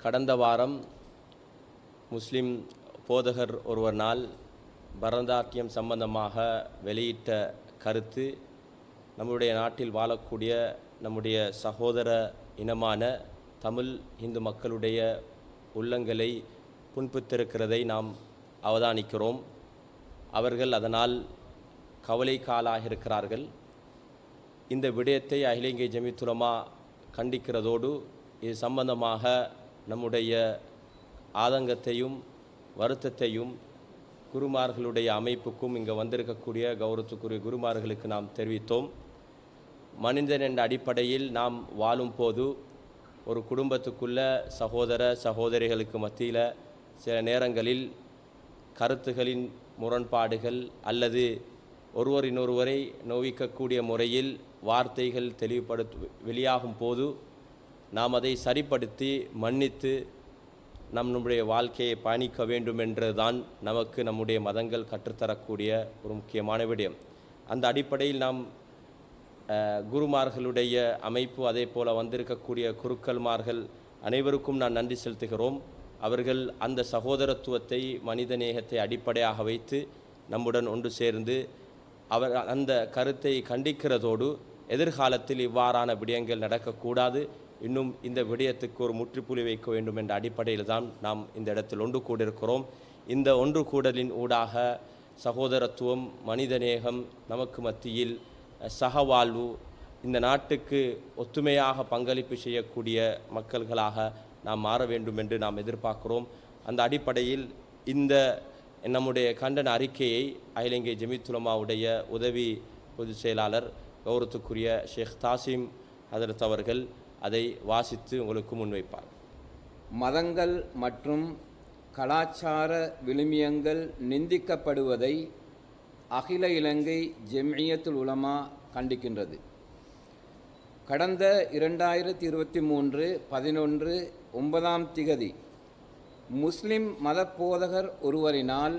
கடந்த வாரம் முஸ்லிம் போதகர் ஒருவனால் பரதநாட்டியம் சம்பந்தமாக வெளியிட்ட கருத்து நம்முடைய நாட்டில் வாழக்கூடிய நம்முடைய சகோதர இனமான தமிழ் இந்து மக்களுடைய உள்ளங்களை புண்புத்திருக்கிறதை நாம் அவதானிக்கிறோம் அவர்கள் அதனால் கவலைக்காலாக இருக்கிறார்கள் இந்த விடயத்தை அகில இந்திய ஜமித்துலமா கண்டிக்கிறதோடு இது சம்பந்தமாக நம்முடைய ஆதங்கத்தையும் வருத்தத்தையும் குருமார்களுடைய அமைப்புக்கும் இங்கே வந்திருக்கக்கூடிய கௌரவத்துக்குரிய குருமார்களுக்கு நாம் தெரிவித்தோம் மனிதன் என்ற அடிப்படையில் நாம் வாழும் போது ஒரு குடும்பத்துக்குள்ள சகோதர சகோதரிகளுக்கு மத்தியில் சில நேரங்களில் கருத்துகளின் முரண்பாடுகள் அல்லது ஒருவரினொருவரை நோவிக்கக்கூடிய முறையில் வார்த்தைகள் தெளிவுபடுத்து வெளியாகும் போது நாம் அதை சரிப்படுத்தி மன்னித்து நம் நம்முடைய வாழ்க்கையை பயணிக்க வேண்டும் என்றுதான் நமக்கு நம்முடைய மதங்கள் கற்றுத்தரக்கூடிய ஒரு முக்கியமான விடயம் அந்த அடிப்படையில் நாம் அஹ், குருமார்களுடைய அமைப்பு அதே போல வந்திருக்கக்கூடிய குருக்கள்மார்கள் அனைவருக்கும் நான் நன்றி செலுத்துகிறோம் அவர்கள் அந்த சகோதரத்துவத்தை மனிதநேயத்தை அடிப்படையாக வைத்து நம்முடன் ஒன்று சேர்ந்து அவர் அந்த கருத்தை கண்டிக்கிறதோடு எதிர்காலத்தில் இவ்வாறான விடயங்கள் நடக்கக்கூடாது இன்னும் இந்த விடயத்துக்கு ஒரு முற்றுப்புள்ளி வைக்க வேண்டும் என்ற அடிப்படையில் தான் நாம் இந்த இடத்தில் ஒன்று கூடியிருக்கிறோம் இந்த ஒன்று கூடலின் ஊடாக சகோதரத்துவம் மனிதநேகம் நமக்கு மத்தியில் அஹ், சகவாழ்வு இந்த நாட்டுக்கு ஒத்துமையாக பங்களிப்பு செய்யக்கூடிய மக்கள்களாக நாம் மாற வேண்டும் என்று நாம் எதிர்பார்க்கிறோம் அந்த அடிப்படையில் இந்த நம்முடைய கண்டன அறிக்கையை அகில இந்திய ஜமித்துலமாவுடைய உதவி பொதுச் செயலாளர் கௌரவத்துக்குரிய ஷேக் தாசிம் ஹதரத் அவர்கள் அதை வாசித்து உங்களுக்கு முன்வைப்பார் மதங்கள் மற்றும் கலாச்சார விழுமியங்கள் நிந்திக்கப்படுவதை அகில இலங்கை ஜெம்இயத்துல் உலமா கண்டிக்கின்றது கடந்த இரண்டாயிரத்தி இருபத்தி மூன்று பதினொன்று ஒன்பதாம் திகதி முஸ்லிம் மதப்போதகர் ஒருவரினால்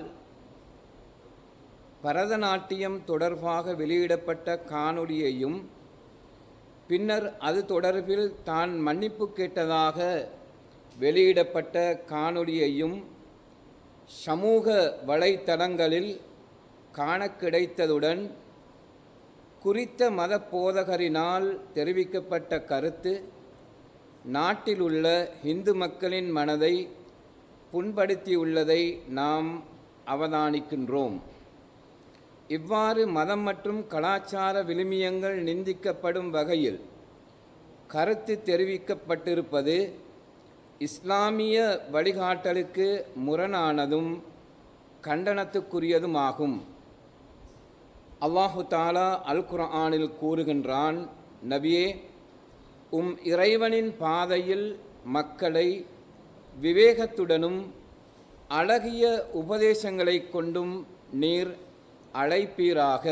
பரதநாட்டியம் தொடர்பாக வெளியிடப்பட்ட காணொளியையும் பின்னர் அது தொடர்பில் தான் மன்னிப்பு கேட்டதாக வெளியிடப்பட்ட காணொளியையும் சமூக வலைத்தளங்களில் காண கிடைத்ததுடன் குறித்த மத போதகரினால் தெரிவிக்கப்பட்ட கருத்து நாட்டிலுள்ள இந்து மக்களின் மனதை புண்படுத்தியுள்ளதை நாம் அவதானிக்கின்றோம் இவ்வாறு மதம் மற்றும் கலாச்சார விழுமியங்கள் நிந்திக்கப்படும் வகையில் கருத்து தெரிவிக்கப்பட்டிருப்பது இஸ்லாமிய வழிகாட்டலுக்கு முரணானதும் கண்டனத்துக்குரியதுமாகும் அல்லாஹு தாலா அல் குர்ஆனில் கூறுகின்றான் நபியே உம் இறைவனின் பாதையில் மக்களை விவேகத்துடனும் அழகிய உபதேசங்களைக் கொண்டும் நீர் அழைப்பீராக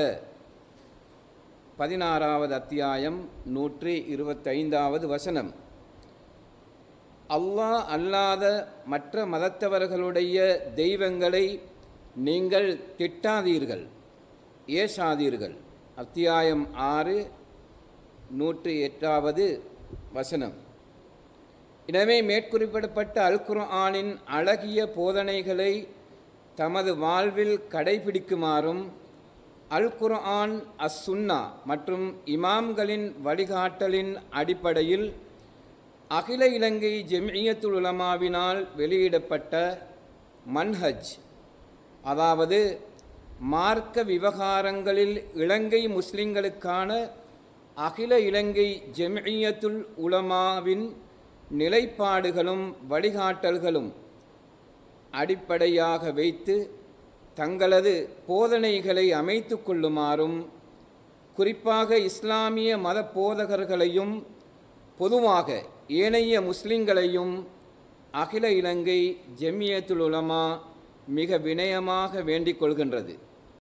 பதினாறாவது அத்தியாயம் நூற்றி இருபத்தைந்தாவது வசனம் அல்லாஹ் அல்லாத மற்ற மதத்தவர்களுடைய தெய்வங்களை நீங்கள் திட்டாதீர்கள் ஏசாதீர்கள் அத்தியாயம் ஆறு நூற்றி எட்டாவது வசனம் எனவே மேற்குறிப்பிடப்பட்ட அல் குர்ஆனின் அழகிய போதனைகளை தமது வாழ்வில் கடைபிடிக்குமாறும் அல் குர்ஆன் அஸ் சுன்னா மற்றும் இமாம்களின் வழிகாட்டலின் அடிப்படையில் அகில இலங்கை ஜெமியத்துல் உலமாவினால் வெளியிடப்பட்ட மன்ஹஜ் அதாவது மார்க்க விவகாரங்களில் இலங்கை முஸ்லிம்களுக்கான அகில இலங்கை ஜெமியத்துல் உலமாவின் நிலைப்பாடுகளும் வழிகாட்டல்களும் அடிப்படையாக வைத்து தங்களது போதனைகளை அமைத்து கொள்ளுமாறும் குறிப்பாக இஸ்லாமிய மத போதகர்களையும் பொதுவாக ஏனைய முஸ்லிம்களையும் அகில இலங்கை ஜெமியத்துல் உலமா மிக வினயமாக வேண்டிக் கொள்கின்றது